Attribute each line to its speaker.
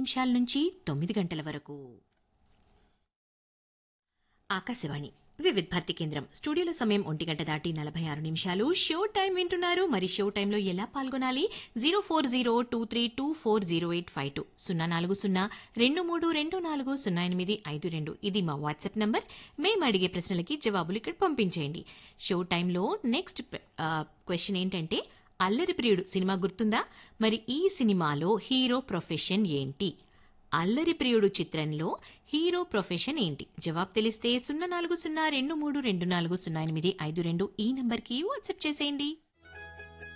Speaker 1: నిమిషాల నుంచి తొమ్మిది గంటల వరకు ఆకాశవాణి వివిధ్ భారతి కేంద్రం స్టూడియోలో సమయం ఒంటి గంట దాటి నలభై ఆరు నిమిషాలు షో టైం వింటున్నారు మరి షో టైంలో ఎలా పాల్గొనాలి zero four zero two three two four zero eight five two సున్నా నాలుగు సున్నా రెండు మూడు రెండు నాలుగు సున్నా ఎనిమిది ఐదు రెండు ఇది మా వాట్సాప్ నంబర్ మేము అడిగే ప్రశ్నలకి జవాబులు ఇక్కడ పంపించేయండి షో టైంలో నెక్స్ట్ క్వశ్చన్ ఏంటంటే అల్లరి ప్రియుడు సినిమా గుర్తుందా మరి ఈ సినిమాలో హీరో ప్రొఫెషన్ ఏంటి అల్లరి ప్రియుడు చిత్రంలో హీరో ప్రొఫెషన్ ఏంటి జవాబు తెలిస్తే సున్నా నాలుగు సున్నా రెండు మూడు రెండు నాలుగు సున్నా ఎనిమిది ఐదు రెండు ఈ నంబర్కి వాట్సాప్ చేసేయండి